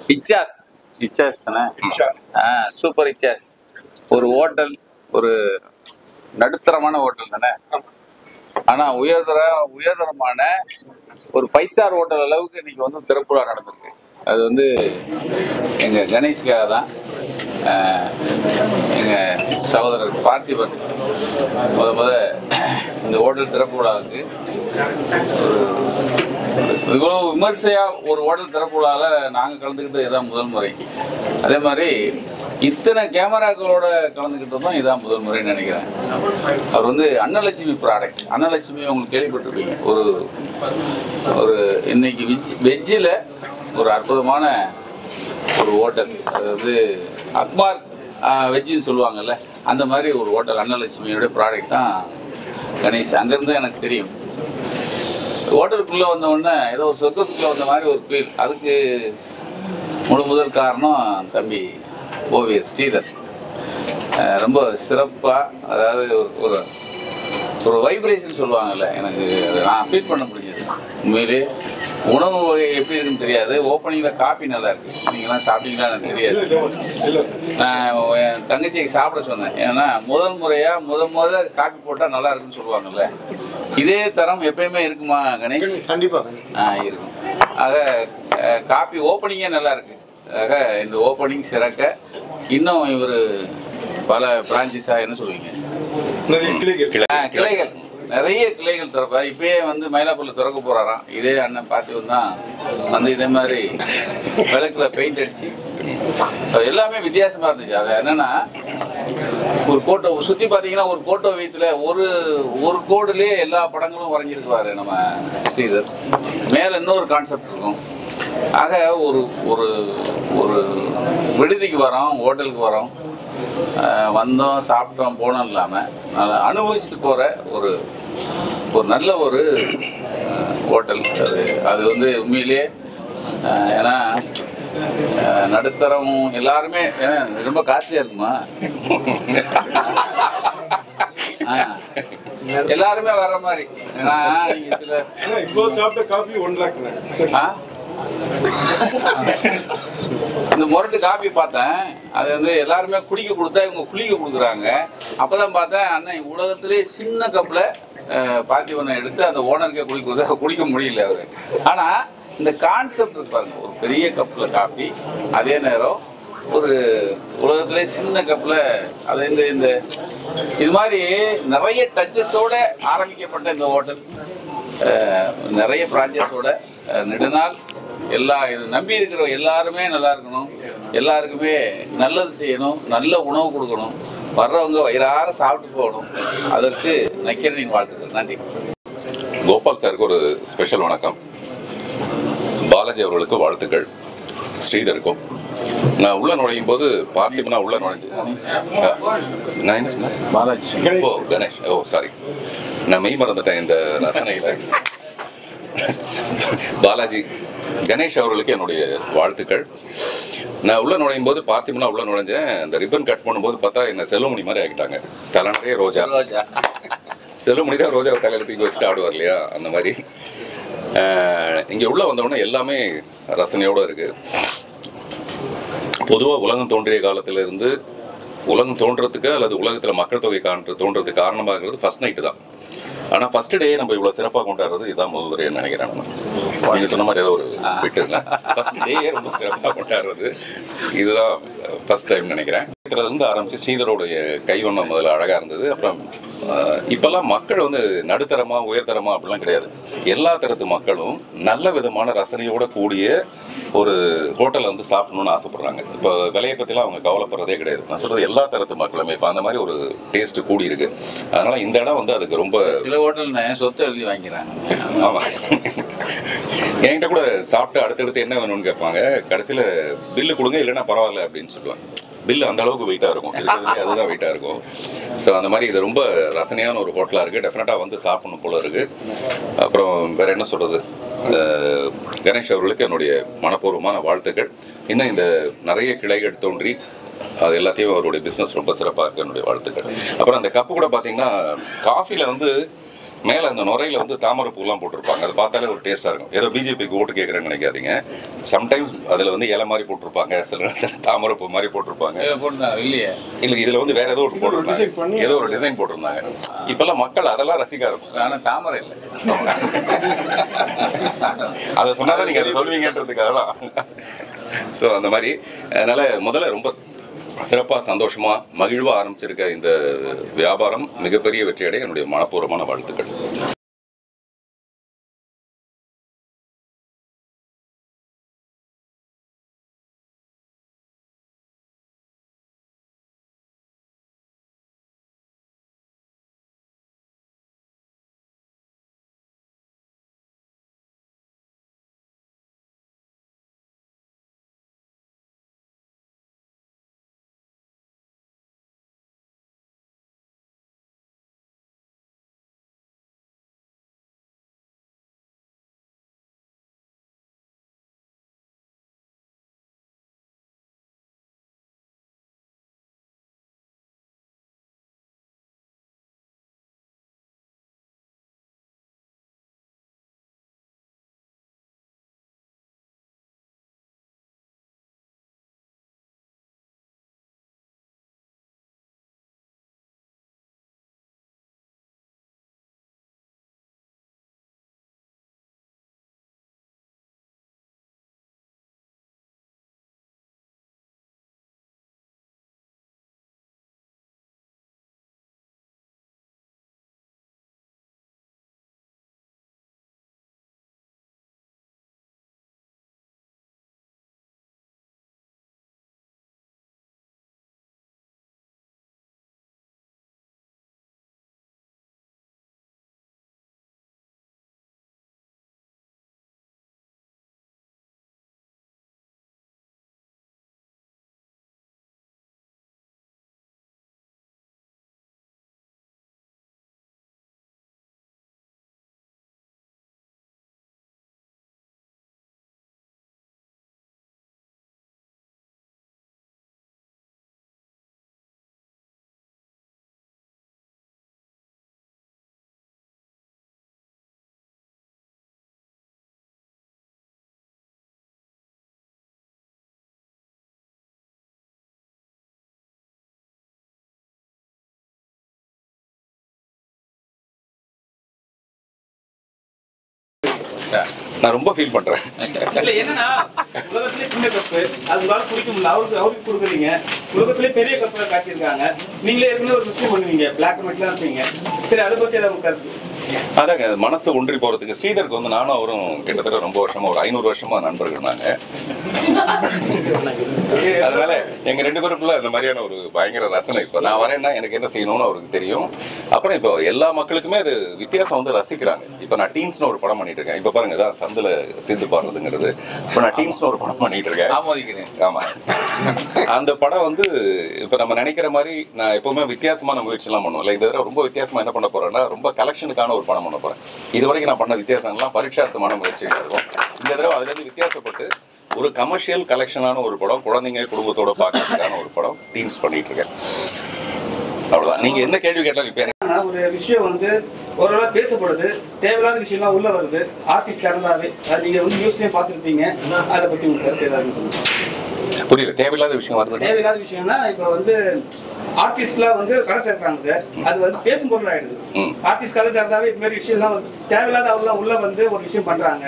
இச்சாஸ் இச்சாஸ் தானே ஆ சூப்பர் இச்சாஸ் ஒரு ஹோட்டல் ஒரு நடுத்தரமான ஹோட்டல் தானே ஆனா உயர்தர உயர்தரமான ஒரு பைசார் ஹோட்டல் அளவுக்கு இன்னைக்கு வந்து திறப்புழா நடந்திருக்கு அது வந்து எங்க கணேஷ்காக தான் ஆஹ், எங்க சகோதரர் பார்த்திபன் முத முத இந்த ஹோட்டல் திறப்பு விழாவுக்கு ஒரு இவ்வளவு விமர்சையா ஒரு ஹோட்டல் திறப்பு விழாவில் நாங்கள் கலந்துக்கிட்டது இதான் முதல் முறை அதே மாதிரி இத்தனை கேமராக்களோட கலந்துக்கிட்டதும் இதான் முதல் முறைன்னு நினைக்கிறேன் அவர் வந்து அன்னலட்சுமி ப்ராடக்ட் அன்னலட்சுமி உங்களுக்கு கேள்விப்பட்டிருப்பீங்க ஒரு ஒரு இன்னைக்கு வெஜ் வெஜ்ஜில் ஒரு அற்புதமான ஒரு ஹோட்டல் அதாவது அக்பார் வெஜ்ஜின்னு சொல்லுவாங்கல்ல அந்த மாதிரி ஒரு ஹோட்டல் அன்னலட்சுமியோட ப்ராடக்ட் தான் கணேஷ் அங்கேருந்து எனக்கு தெரியும் ஹோட்டலுக்குள்ளே வந்த உடனே ஏதோ ஒரு சொர்க்கத்துக்குள்ளே வந்த மாதிரி ஒரு ஃபீல் அதுக்கு முழு முதல் காரணம் தம்பி ஓவியர் ஸ்ரீதர் அஹ் ரொம்ப சிறப்பாக அதாவது ஒரு ஒரு ஒரு வைப்ரேஷன் சொல்லுவாங்கல்ல எனக்கு அதை நான் ஃபீல் பண்ண முடிஞ்சது உண்மையிலே உணவு வகை எப்படி இருக்குன்னு தெரியாது ஓப்பனிங்கில் காப்பி நல்லா இருக்கு நீங்களாம் சாப்பிட்டீங்களா எனக்கு தெரியாது நான் என் தங்கச்சியை சாப்பிட சொன்னேன் ஏன்னா முதல் முறையாக முத முத காப்பி போட்டால் நல்லா இருக்குன்னு சொல்லுவாங்கல்ல இதே தரம் எப்பயுமே இருக்குமா கணேஷ் கண்டிப்பா ஆ இருக்கும் ஆக அஹ், காப்பி ஓப்பனிங்கே நல்லா இருக்கு ஆக இந்த ஓப்பனிங் சிறக்க இன்னும் இவர் பல பிரான்ச்சஸாக என்ன சொல்லுவீங்க நிறைய கிளைகள் ஆ, கிளைகள் நிறைய கிளைகள் திறப்பார் இப்பயே வந்து மயிலாப்பூர்ல திறக்க போறாராம் இதே அண்ணன் பார்த்திவன் தான் வந்து இதே மாதிரி விளக்குல பெயிண்ட் அடிச்சு அது எல்லாமே வித்தியாசமா இருந்துச்சு அது என்னன்னா ஒரு கோட்டை சுத்தி பாத்தீங்கன்னா ஒரு கோட்டை வீட்டுல ஒரு ஒரு கோடுலயே எல்லா படங்களும் வரைஞ்சிருக்குவாரு நம்ம ஸ்ரீதர் மேல இன்னொரு கான்செப்ட் இருக்கும் ஆக ஒரு ஒரு ஒரு விடுதிக்கு வரோம் ஹோட்டலுக்கு வரோம் ஆஹ் வந்தோம் சாப்பிட்டோம் போனோம் இல்லாமல் நல்லா அனுபவிச்சுட்டு போகிற ஒரு ஒரு நல்ல ஒரு ஆஹ், ஹோட்டல் அது அது வந்து உண்மையிலேயே ஆஹ், ஏன்னா ஆஹ், நடுத்தரம் எல்லாருமே ஏன்னா ரொம்ப காஸ்ட்லியாக இருக்குமா ஆஹ், எல்லாருமே வர்ற மாதிரி ஏன்னா நீங்கள் சில ஆனா இப்போ சாப்பிட்ட காஃபி ஒன் லேக் ஆ? இந்த முரட்டு காப்பி பார்த்தேன் அது வந்து எல்லாருமே குடிக்க கொடுத்தா இவங்க குளிக்க கொடுக்குறாங்க அப்பதான் பார்த்தேன் அண்ணன் உலகத்திலே சின்ன கப்பில் பார்த்திபனை எடுத்து அந்த ஓனருக்கே குடிக்க கொடுத்தா குடிக்க முடியல அவரு ஆனா இந்த கான்செப்ட் இருக்கு பாருங்க ஒரு பெரிய கப்பில் காப்பி அதே நேரம் ஒரு உலகத்திலே சின்ன கப்பில் அது இந்த இந்த இது மாதிரி நிறைய டச்சஸோட ஆரம்பிக்கப்பட்ட இந்த ஹோட்டல் அஹ், நிறைய பிரான்ச்சஸோட நெடுநாள் எல்லா இது நம்பி இருக்கிற எல்லாருமே நல்லா இருக்கணும் எல்லாருக்குமே நல்லது செய்யணும் நல்ல உணவு கொடுக்கணும் வர்றவங்க வயிறார சாப்பிட்டு போகணும் அதற்கு நக்கீரனின் வாழ்த்துக்கள் நன்றி கோபால் சாருக்கு ஒரு ஸ்பெஷல் வணக்கம் பாலாஜி அவர்களுக்கு வாழ்த்துக்கள் ஸ்ரீதருக்கும் நான் உள்ள நுழையும் போது பார்த்திபனா உள்ள நுழைஞ்சு நான் என்ன சொன்னேன் பாலாஜி சொன்னார். ஓ கணேஷ் ஓ சாரி நான் மெய் மறந்துட்டேன் இந்த ரசனையில் பாலாஜி கணேஷ் அவர்களுக்கு என்னுடைய வாழ்த்துக்கள் நான் உள்ள நுழையும் போது பார்த்திபனா உள்ள நுழைஞ்சேன் இந்த ரிப்பன் கட் பண்ணும்போது பார்த்தா என்ன செல்வமணி மாதிரி ஆகிட்டாங்க தலைநறைய ரோஜா ரோஜா செல்வமணி தான் ரோஜாவை தலையில தூக்கி வச்சுட்டு ஆடுவார் இல்லையா அந்த மாதிரி இங்கே உள்ள வந்தவுடனே எல்லாமே ரசனையோடு இருக்கு பொதுவாக உலகம் தோன்றிய காலத்திலிருந்து உலகம் தோன்றதுக்கு அல்லது உலகத்தில் மக்கள் தொகை காண்ற தோன்றதுக்கு காரணமாகிறது ஃபர்ஸ்ட் நைட்டு தான் ஆனால் ஃபர்ஸ்ட் டே நம்ம இவ்வளோ சிறப்பாக கொண்டாடுறது இதுதான் முதல் முறைன்னு நினைக்கிறேன் நான். நீங்க சொன்ன மாதிரி ஏதோ ஒரு விட்டுருங்க ஃபர்ஸ்ட் டேயே ரொம்ப சிறப்பாக கொண்டாடுறது இதுதான் ஃபர்ஸ்ட் டைம் நினைக்கிறேன் இதுல இருந்து ஆரம்பிச்சு ஸ்ரீதரோடைய கைவண்ணம் முதல்ல அழகா இருந்தது அப்புறம் ஆஹ், இப்பெல்லாம் மக்கள் வந்து நடுத்தரமா உயர்தரமா அப்படிலாம் கிடையாது எல்லா தரத்து மக்களும் நல்ல விதமான ரசனையோட கூடிய ஒரு ஹோட்டலில் வந்து சாப்பிடணும்னு ஆசைப்படுறாங்க இப்போ விலையை பற்றிலாம் அவங்க கவலைப்படுறதே கிடையாது நான் சொல்றது எல்லா தரத்து மக்களுமே இப்போ அந்த மாதிரி ஒரு டேஸ்ட் கூடி இருக்கு அதனால இந்த இடம் வந்து அதுக்கு ரொம்ப சில ஹோட்டல்னு சொத்து எழுதி வாங்கிக்கிறாங்க ஆமா என்கிட்ட கூட சாப்பிட்டு அடுத்தடுத்து என்ன வேணும்னு கேட்பாங்க கடைசியில பில்லு கொடுங்க இல்லைன்னா பரவாயில்ல அப்படின்னு சொல்லுவாங்க பில்லு அந்த அளவுக்கு வெயிட்டாக இருக்கும் இருக்கிறதுலே அதுதான் வெயிட்டாக இருக்கும் ஸோ அந்த மாதிரி இது ரொம்ப ரசனையான ஒரு ஹோட்டலாக இருக்குது டெஃபினட்டாக வந்து சாப்பிடணும் போல இருக்குது அப்புறம் வேற என்ன சொல்கிறது கணேஷ் அவர்களுக்கு என்னுடைய மனப்பூர்வமான வாழ்த்துக்கள் இன்னும் இந்த நிறைய கிளைகள் தோன்றி அது எல்லாத்தையும் அவருடைய பிஸ்னஸ் ரொம்ப சிறப்பாக இருக்கு என்னுடைய வாழ்த்துக்கள் அப்புறம் அந்த கப்பு கூட பார்த்தீங்கன்னா காஃபியில் வந்து மேல அந்த நுரையில வந்து தாமரை பூலாம் போட்டிருப்பாங்க அது பார்த்தாலே ஒரு டேஸ்டா இருக்கும் ஏதோ பிஜேபிக்கு ஓட்டு கேட்கறேன்னு நினைக்காதீங்க சம்டைம்ஸ் அதுல வந்து இலை மாதிரி போட்டிருப்பாங்க சில நேரத்துல தாமரை பூ மாதிரி போட்டிருப்பாங்க இதை போட்டுருந்தாங்க இல்லையே இல்ல இதுல வந்து வேற ஏதோ ஒரு design பண்ணி- போட்டிருந்தாங்க ஏதோ ஒரு டிசைன் போட்டிருந்தாங்க இப்பெல்லாம் மக்கள் அதெல்லாம் ரசிக்க ஆரம்பிச்சாங்க ஆனா தாமரை இல்லை அதை சொன்னாதான் நீங்க அதை சொல்வீங்கன்றதுக்காக தான் ஸோ அந்த மாதிரி அதனால முதல்ல ரொம்ப சிறப்பா சந்தோஷமா மகிழ்வா ஆரம்பிச்சிருக்க இந்த வியாபாரம் மிகப்பெரிய வெற்றியடைய என்னுடைய மனப்பூர்வமான வாழ்த்துக்கள் நான் ரொம்ப ஃபீல் பண்றேன் இல்ல என்னன்னா உலகத்திலே சின்ன கப்பு அது உங்களால குடிக்க முடியல அவருக்கு அவருக்கு கொடுக்குறீங்க உலகத்திலே பெரிய கப்புல காட்டியிருக்காங்க நீங்களே ஏற்கனவே ஒரு விஷயம் பண்ணுவீங்க பிளாக் அண்ட் ஒயிட்லாம் இருப்பீங்க சரி அதை பத்தி ஏதாவது உங்க கருத்து அதாங்க அது மனசு ஒன்றி போறதுக்கு ஸ்ரீதருக்கு வந்து நானும் அவரும் கிட்டத்தட்ட ரொம்ப வருஷமா ஒரு ஐநூறு வருஷமா நண்பர்கள் நாங்க அதனால எங்க ரெண்டு பேருக்குள்ள அந்த மாதிரியான ஒரு பயங்கர ரசனை இப்போ நான் வரேன்னா எனக்கு என்ன செய்யணும்னு அவருக்கு தெரியும் அப்புறம் இப்போ எல்லா மக்களுக்குமே அது வித்தியாசம் வந்து ரசிக்கிறாங்க இப்போ நான் டீம்ஸ்னு ஒரு படம் பண்ணிட்டு இருக்கேன் இப்போ பாருங்க இதான் சந்தில சிந்து பாடுறதுங்கிறது இப்போ நான் டீம்ஸ்னு ஒரு படம் பண்ணிட்டு இருக்கேன் ஆமோதிக்கிறேன் ஆமா அந்த படம் வந்து இப்ப நம்ம நினைக்கிற மாதிரி நான் எப்பவுமே வித்தியாசமான முயற்சி எல்லாம் பண்ணுவோம் இல்ல இந்த தடவை ரொம்ப வித்தியாசமா என்ன பண்ண போறேன்னா ரொம்ப கலெக்ஷனுக்கான ஒரு படம் பண்ண போறேன் இது வரைக்கும் நான் பண்ண வித்தியாசங்கள்லாம் பரீட்சார்த்தமான முயற்சிகள் இருக்கும் இந்த தடவை அதுல இருந்து வித்தியாசப்பட்டு ஒரு கமர்ஷியல் கலெக்ஷனான ஒரு படம் குழந்தைங்க குடும்பத்தோட பார்க்கறதுக்கான ஒரு படம் டீம்ஸ் பண்ணிட்டு இருக்கேன் அவ்வளவுதான் நீங்க என்ன கேள்வி கேட்டாலும் இப்ப எனக்கு ஆனா ஒரு விஷயம் வந்து ஓரளவு பேசப்படுது தேவையில்லாத விஷயம்லாம் உள்ள வருது ஆர்டிஸ்ட் இருந்தாவே அது நீங்க வந்து நியூஸ்லயே பார்த்துருப்பீங்க அதை பத்தி உங்க கருத்து ஏதாவது சொல்லுங்க புரியல தேவையில்லாத விஷயம் வருது தேவையில்லாத விஷயம்னா இப்போ வந்து ஆர்டிஸ்ட்லாம் வந்து கடை திறக்கிறாங்க சார் அது வந்து பேசும் பொருள் ஆயிடுது ம். ஆர்டிஸ்ட் கடை திறந்தாவே இது மாதிரி விஷயம்லாம் வந்து தேவையில்லாத அவங்களாம் உள்ள வந்து ஒரு விஷயம் பண்றாங்க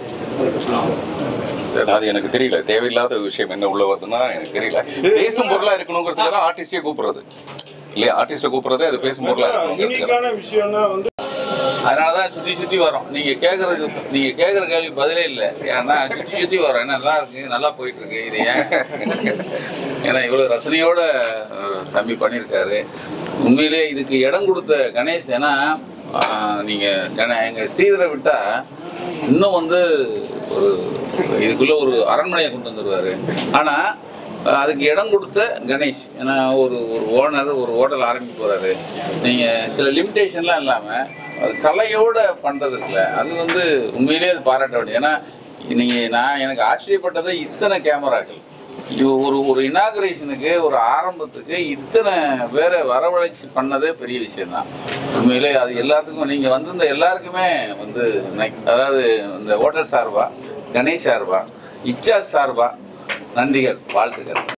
அது எனக்கு தெரியல தேவையில்லாத விஷயம் என்ன உள்ள வருதுன்னா எனக்கு தெரியல பேசும் பொருளா இருக்கணுங்கிறதுக்காக ஆர்டிஸ்டே கூப்பிடுறது இல்லையா ஆர்டிஸ்ட கூப்பிடுறதே அது பேசும் பொருளா இருக்கணுங்கிறதுக்காக யூனிக்கான விஷயம்னா வந்து அதனாலதான் சுத்தி சுத்தி வரோம் நீங்க கேக்குறதுக்கு நீங்க கேக்குற கேள்வி பதிலே இல்லை ஏன்னா சுத்தி சுத்தி வரோம் ஏன்னா நல்லா இருக்கு நல்லா போயிட்டு இருக்கு இது ஏன் ஏன்னா இவ்வளவு ரசனையோட அஹ், தம்பி பண்ணியிருக்காரு உண்மையிலே இதுக்கு இடம் கொடுத்த கணேஷ் ஏன்னா ஆஹ், நீங்க ஏன்னா எங்க ஸ்ரீதரை விட்டா இன்னும் வந்து ஒரு இதுக்குள்ள ஒரு அரண்மனையை கொண்டு வந்துருவாரு ஆனா அஹ், அதுக்கு இடம் கொடுத்த கணேஷ் ஏன்னா ஒரு ஒரு ஓனர் ஒரு ஹோட்டல் ஆரம்பிக்க போறாரு நீங்க சில லிமிடேஷன்லாம் இல்லாம அது கலையோட பண்றது இருக்குல்ல அது வந்து உண்மையிலேயே அது பாராட்ட வேண்டியது ஏன்னா நீங்க நான் எனக்கு ஆச்சரியப்பட்டது இத்தனை கேமராக்கள் இது ஒரு ஒரு இனாகரேஷனுக்கு ஒரு ஆரம்பத்துக்கு இத்தனை பேரை வரவழைச்சு பண்ணதே பெரிய விஷயம்தான் உண்மையிலே அது எல்லாத்துக்கும் நீங்கள் வந்திருந்த எல்லாருக்குமே வந்து நை- அதாவது இந்த ஹோட்டல் சார்பா கணேஷ் சார்பா இச்சா சார்பா நன்றிகள் வாழ்த்துக்கள்